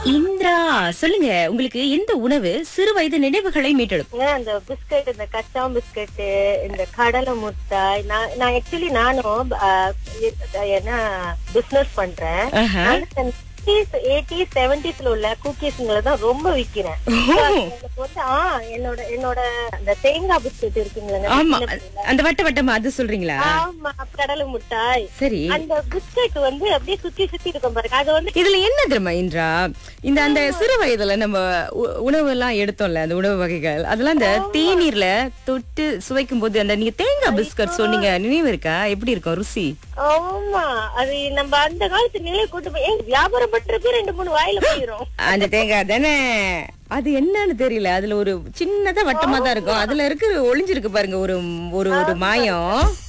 இந்திரா சொல்லுங்க உங்களுக்கு எந்த உணவு சிறு வயது நினைவுகளை மீட்டெடுக்கும் ஏன் அந்த பிஸ்கட் இந்த கச்சா பிஸ்கட் இந்த கடலை முட்டாய் நான் நான் ஆக்சுவலி நானும் ஆஹ், என்ன பிசினஸ் பண்றேன் ஆஹா. எயிட்டி செவன்டிஸ்ல உள்ள குக்கீஸ்ங்களை தான் ரொம்ப விக்கிறேன் எனக்கு வந்து ஆ என்னோட என்னோட அந்த தேங்காய் பிஸ்கட் இருக்குங்களா ஆமா அந்த வட்ட வட்டமா அது சொல்றீங்களா ஆமா கடலை முட்டாய் சரி அந்த பிஸ்கட் வந்து அப்படியே சுத்தி சுத்தி இருக்கும் பாருங்க அது வந்து இதுல என்ன தெரியுமா இந்திரா இந்த அந்த சிறு வயதுல நம்ம உ- உணவு எல்லாம் எடுத்தோம்ல அந்த உணவு வகைகள் அதெல்லாம் அந்த தேநீர்ல தொட்டு சுவைக்கும் போது அந்த நீங்க தேங்காய் பிஸ்கட் சொன்னீங்க நினைவு இருக்கா எப்படி இருக்கும் ருசி ஆமா அது நம்ம அந்த காலத்து நிலை கூட்டு போய் ஏன் வியாபாரம் பண்றப்ப ரெண்டு மூணு வாயில போயிரும் அந்த தேங்காய் தானே அது என்னன்னு தெரியல அதுல ஒரு சின்னதா வட்டமா தான் இருக்கும் அதுல இருக்கு ஒளிஞ்சிருக்கு பாருங்க ஒரு ஒரு ஒரு மாயம்